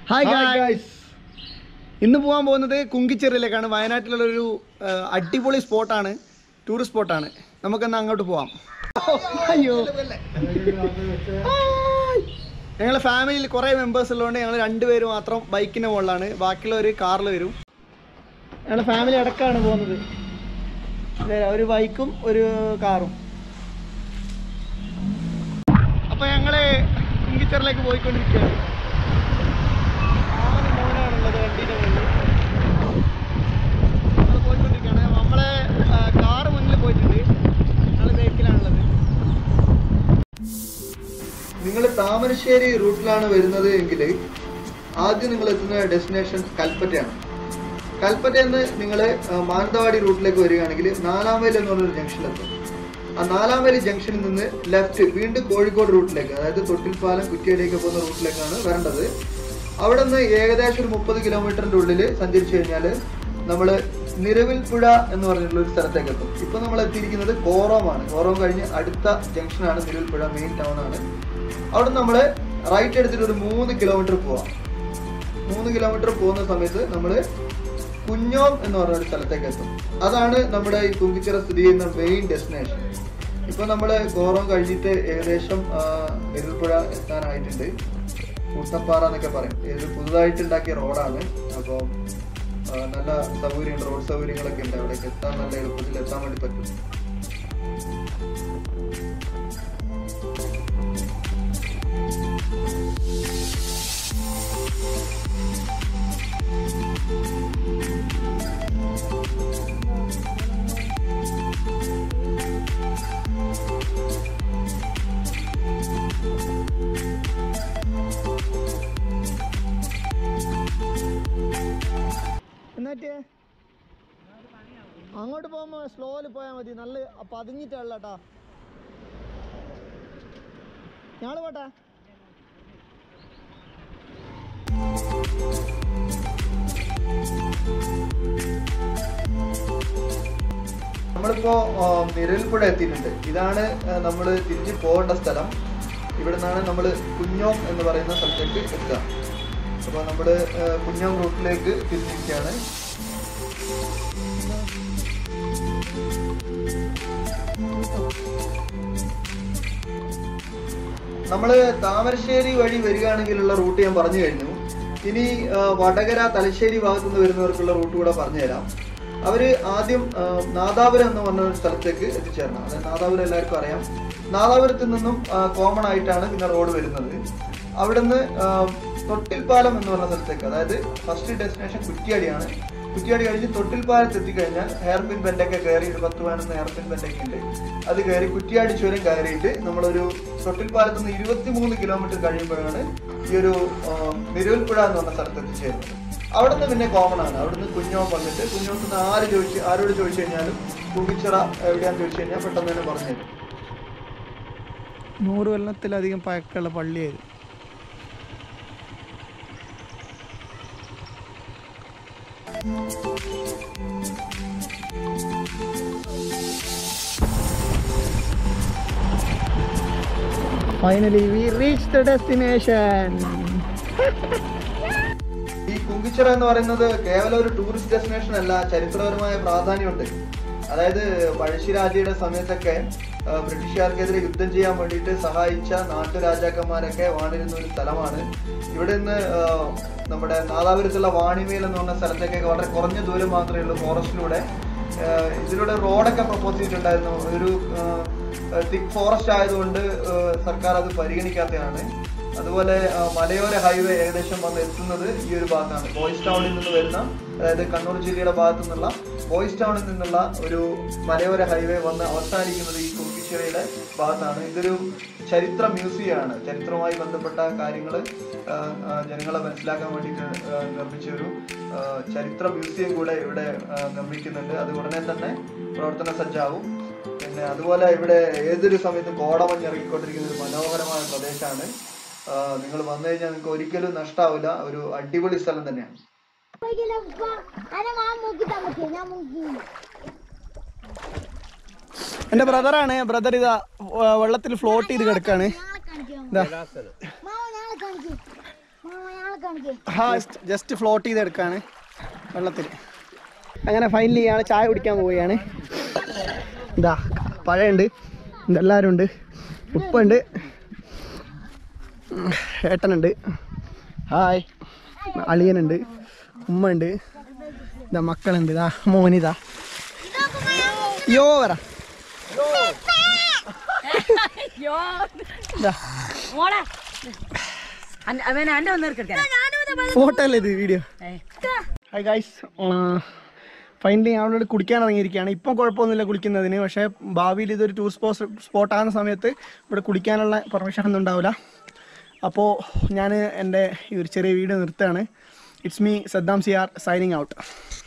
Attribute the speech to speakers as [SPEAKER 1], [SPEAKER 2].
[SPEAKER 1] hi guys ഇന്ന് പോകാൻ പോകുന്നത് കുങ്കിച്ചെറിയിലേക്കാണ് വയനാട്ടിലുള്ള ഒരു ആ, അടിപൊളി സ്പോട്ടാണ് ടൂറിസ്റ്റ് സ്പോട്ടാണ് നമുക്കെന്നാ അങ്ങോട്ട് പോവാം അയ്യോ ഞങ്ങളെ ഫാമിലിയിൽ കുറേ മെമ്പേഴ്സ് ഉള്ളതുകൊണ്ട് ഞങ്ങൾ രണ്ടുപേര് മാത്രം ബൈക്കിൻ്റെ മുകളിലാണ് ബാക്കിയുള്ളവർ കാറിൽ വരും ഞങ്ങളുടെ ഫാമിലി അടക്കമാണ് പോകുന്നത് ഇതേ, ഒരു ബൈക്കും ഒരു കാറും അപ്പോൾ ഞങ്ങൾ കുങ്കിച്ചറിലേക്ക് പോയിക്കൊണ്ടിരിക്കുകയാണ് ആറ് മോനാണുള്ളത് വണ്ടീൻ്റെ മുന്നിൽ നമ്മൾ പോയിക്കൊണ്ടിരിക്കുകയാണ് നമ്മളെ കാറ് മുന്നിൽ പോയിട്ടുണ്ട് ഞങ്ങൾ ബേക്കിലാണുള്ളത്
[SPEAKER 2] നിങ്ങൾ താമരശ്ശേരി റൂട്ടിലാണ് വരുന്നത് എങ്കിൽ ആദ്യം നിങ്ങൾ എത്തുന്ന ഡെസ്റ്റിനേഷൻ കൽപ്പറ്റയാണ് കൽപ്പറ്റയിൽ നിന്ന് നിങ്ങൾ മാനന്തവാടി റൂട്ടിലേക്ക് വരികയാണെങ്കിൽ നാലാം മൈൽ എന്ന് പറഞ്ഞൊരു ജംഗ്ഷനിലെത്തും ആ നാലാം മൈൽ ജംഗ്ഷനിൽ നിന്ന് ലെഫ്റ്റ് വീണ്ടും കോഴിക്കോട് റൂട്ടിലേക്ക് അതായത് തൊട്ടിൽപ്പാലം കുറ്റിയടിയൊക്കെ പോകുന്ന റൂട്ടിലേക്കാണ് വരേണ്ടത് അവിടെ നിന്ന് ഏകദേശം ഒരു മുപ്പത് കിലോമീറ്ററിൻ്റെ ഉള്ളിൽ സഞ്ചരിച്ചു കഴിഞ്ഞാൽ നമ്മൾ നിരവിൽപ്പുഴ എന്ന് പറഞ്ഞിട്ടുള്ള ഒരു സ്ഥലത്തേക്ക് എത്തും ഇപ്പൊ നമ്മൾ എത്തിയിരിക്കുന്നത് കോറോമാണ് കോറോം കഴിഞ്ഞ് അടുത്ത ജംഗ്ഷനാണ് നിരവിൽപ്പുഴ മെയിൻ ടൗൺ ആണ് അവിടെ നമ്മൾ റൈറ്റ് എടുത്തിട്ട് ഒരു മൂന്ന് കിലോമീറ്റർ പോവാം മൂന്ന് കിലോമീറ്റർ പോകുന്ന സമയത്ത് നമ്മൾ കുഞ്ഞോം എന്ന് പറഞ്ഞ ഒരു സ്ഥലത്തേക്ക് എത്തും അതാണ് നമ്മുടെ ഈ കുങ്കിച്ചിറ സ്ഥിതി ചെയ്യുന്ന മെയിൻ ഡെസ്റ്റിനേഷൻ ഇപ്പൊ നമ്മൾ കോറോം കഴിഞ്ഞിട്ട് ഏകദേശം ആ, നിരവിൽപ്പുഴ എത്താനായിട്ടുണ്ട് കൂട്ടപ്പാറ എന്നൊക്കെ പറയും ഇത് പുതുതായിട്ട് ഉണ്ടാക്കിയ റോഡാണ് അപ്പോൾ നല്ല സൗകര്യമുണ്ട് റോഡ് സൗകര്യങ്ങളൊക്കെ ഉണ്ട് അവിടേക്ക് എത്താൻ നല്ല എളുപ്പത്തിൽ എത്താൻ വേണ്ടി പറ്റും
[SPEAKER 1] എന്നിട്ട് അങ്ങോട്ട് പോകുമ്പോൾ സ്ലോയിൽ പോയാൽ മതി നല്ല പതിഞ്ഞിട്ടുള്ള കേട്ടാ ഞങ്ങൾ പോട്ടെ
[SPEAKER 2] നമ്മളിപ്പോ ആ, നിരൽപ്പുഴ എത്തിയിട്ടുണ്ട് ഇതാണ് നമ്മൾ തിരിച്ച് പോകേണ്ട സ്ഥലം ഇവിടെ നിന്നാണ് നമ്മൾ കുഞ്ഞോം എന്ന് പറയുന്ന സ്ഥലത്തേക്ക് എത്തുക അപ്പോൾ നമ്മൾ കുഞ്ഞോം റൂട്ടിലേക്ക് തിരിച്ചിരിക്കുകയാണ് നമ്മൾ താമരശ്ശേരി വഴി വരികയാണെങ്കിലുള്ള റൂട്ട് ഞാൻ പറഞ്ഞു കഴിഞ്ഞു ഇനി ആ, വടകര തലശ്ശേരി ഭാഗത്തു നിന്ന് വരുന്നവർക്കുള്ള റൂട്ട് കൂടെ പറഞ്ഞുതരാം അവര് ആദ്യം ആ, നാദാപുരം എന്ന് പറഞ്ഞ ഒരു സ്ഥലത്തേക്ക് എത്തിച്ചേരണം അതായത് നാദാപുരം എല്ലാവർക്കും അറിയാം നാദാപുരത്ത് നിന്നും കോമൺ ആയിട്ടാണ് പിന്നെ റോഡ് വരുന്നത് അവിടുന്ന് ആ, തൊട്ടിൽപ്പാലം എന്ന് പറഞ്ഞ സ്ഥലത്തേക്ക് അതായത് ഫസ്റ്റ് ഡെസ്റ്റിനേഷൻ കുറ്റിയാടിയാണ് കുറ്റിയാടി കഴിഞ്ഞ് തൊട്ടിൽപ്പാലത്ത് എത്തിക്കഴിഞ്ഞാൽ ഹെയർപിൻ ബെൻഡൊക്കെ കയറി ഒരു പത്ത് പതിനൊന്ന് ഹെയർപിൻ ബെൻഡൊക്കെ ഉണ്ട് അത് കയറി കുറ്റിയാടി ചുരം കയറിയിട്ട് നമ്മളൊരു തൊട്ടിൽപ്പാലത്ത് നിന്ന് ഇരുപത്തി മൂന്ന് കിലോമീറ്റർ കഴിയുമ്പോഴാണ് ഈ ഒരു ആ, നിരുവൽപ്പുഴ എന്ന് പറഞ്ഞ സ്ഥലത്ത് എത്തിച്ചേരുന്നത് അവിടെ നിന്ന് പിന്നെ കോമൺ ആണ് അവിടെ നിന്ന് കുഞ്ഞോം വന്നിട്ട് കുഞ്ഞോത്ത് നിന്ന് ആര് ചോദിച്ച് ആരോട് ചോദിച്ചു കഴിഞ്ഞാലും കുകിച്ചിറ എവിടെയാന്ന് ചോദിച്ചു കഴിഞ്ഞാൽ പെട്ടെന്ന് തന്നെ പറഞ്ഞു തരും
[SPEAKER 1] നൂറ് കൊല്ലത്തിലധികം പഴക്കമുള്ള പള്ളിയായിരുന്നു finally we reach the destination
[SPEAKER 2] ഈ കുങ്കിച്ചിറ എന്ന് പറയുന്നത് കേവലം ഒരു ടൂറിസ്റ്റ് ഡെസ്റ്റിനേഷൻ അല്ല ചരിത്രപരമായ പ്രാധാന്യമുണ്ട് അതായത് പഴശ്ശിരാജയുടെ സമയത്തൊക്കെ ആ, ബ്രിട്ടീഷുകാർക്കെതിരെ യുദ്ധം ചെയ്യാൻ വേണ്ടിയിട്ട് സഹായിച്ച നാട്ടുരാജാക്കന്മാരൊക്കെ വാണിരുന്ന ഒരു സ്ഥലമാണ് ഇവിടെ നിന്ന് ആ, നമ്മുടെ നാദാപുരത്തുള്ള വാണിമേൽ എന്ന് പറഞ്ഞ സ്ഥലത്തേക്കൊക്കെ വളരെ കുറഞ്ഞ ദൂരം മാത്രമേ ഉള്ളൂ ഫോറസ്റ്റിലൂടെ ആ, ഇതിലൂടെ റോഡൊക്കെ പ്രപ്പോസ് ചെയ്തിട്ടുണ്ടായിരുന്നു ഒരു തിക് ഫോറസ്റ്റ് ആയതുകൊണ്ട് ആ, സർക്കാർ അത് പരിഗണിക്കാത്തതാണ് അതുപോലെ ആ, മലയോര ഹൈവേ ഏകദേശം വന്ന് എത്തുന്നത് ഈ ഒരു ഭാഗത്താണ് ബോയ്സ് ടൗണിൽ നിന്ന് വരുന്ന അതായത് കണ്ണൂർ ജില്ലയുടെ ഭാഗത്തു നിന്നുള്ള ബോയ്സ് ടൗണിൽ നിന്നുള്ള ഒരു മലയോര ഹൈവേ വന്ന് അവസാനിക്കുന്നത് ഈ കുക്കിച്ചിറയുടെ ഭാഗത്താണ് ഇതൊരു ചരിത്ര മ്യൂസിയം ആണ് ചരിത്രവുമായി ബന്ധപ്പെട്ട കാര്യങ്ങൾ ജനങ്ങളെ മനസ്സിലാക്കാൻ വേണ്ടിയിട്ട് ആ, നിർമ്മിച്ച ഒരു ആ, ചരിത്ര മ്യൂസിയം കൂടെ ഇവിടെ ആ, നിർമ്മിക്കുന്നുണ്ട് അത് ഉടനെ തന്നെ പ്രവർത്തന സജ്ജാവും പിന്നെ അതുപോലെ ഇവിടെ ഏതൊരു സമയത്തും കോടമഞ്ഞ് ഇറങ്ങിക്കൊണ്ടിരിക്കുന്ന ഒരു മനോഹരമായ പ്രദേശമാണ് നിങ്ങൾ വന്നു കഴിഞ്ഞാൽ നിങ്ങൾക്ക് ഒരിക്കലും നഷ്ടാവില്ല ഒരു അടിപൊളി സ്ഥലം തന്നെയാണ്
[SPEAKER 3] അനെ മാ മുക്കി തമ്മക്ക് ഞാൻ മുക്കി
[SPEAKER 1] എൻ്റെ ബ്രദറാണ് ബ്രദർ ഇതാ വ- വെള്ളത്തിൽ ഫ്ലോട്ട് ചെയ്ത് കിടക്കാണ്
[SPEAKER 3] ഞങ്ങളെ കാണിക്കാം
[SPEAKER 1] ഇതാ
[SPEAKER 3] മാമ ഞങ്ങളെ കാണിക്കും മാമ ഞങ്ങളെ കാണിക്കേ
[SPEAKER 1] ഹാ ജസ്റ്റ് ഫ്ലോട്ട് ചെയ്തെടുക്കാണ് വെള്ളത്തിൽ അങ്ങനെ ഫൈനലി ഇയാൾ ചായ കുടിക്കാൻ പോവുകയാണ് ഇതാ പഴയുണ്ട് ഇതെല്ലാവരും ഉണ്ട് ഉപ്പുണ്ട് ഉം, ഏട്ടനുണ്ട് ഹായ് അളിയനുണ്ട് ഉമ്മ ഉണ്ട് ഇതാ മക്കളുണ്ട് ഇതാ മോനിതാ യോ പറ ഇതാ
[SPEAKER 4] മോളെ അന്റെ- അവൻ അന്റെ ഒന്ന് എടുക്കട്ടെ
[SPEAKER 1] ഫോട്ടോ അല്ലേ ഇത് വീഡിയോ ഹായ് ഗൈസ് ഫൈനലി അവളോട് കുളിക്കാൻ ഇറങ്ങിയിരിക്കുകയാണ് ഇപ്പം കുഴപ്പമൊന്നുമില്ല കുളിക്കുന്നതിന് പക്ഷേ ഭാവിയിൽ ഇതൊരു ടൂറിസ്റ്റ് സ്പോട്ട് സ്പോട്ടാകുന്ന സമയത്ത് ഇവിടെ കുളിക്കാനുള്ള പെർമിഷൻ ഒന്നും ഉണ്ടാവില്ല അപ്പോൾ ഞാൻ എൻ്റെ ഈ ഒരു ചെറിയ വീഡിയോ നിർത്തുകയാണ് it's me Saddam C R signing out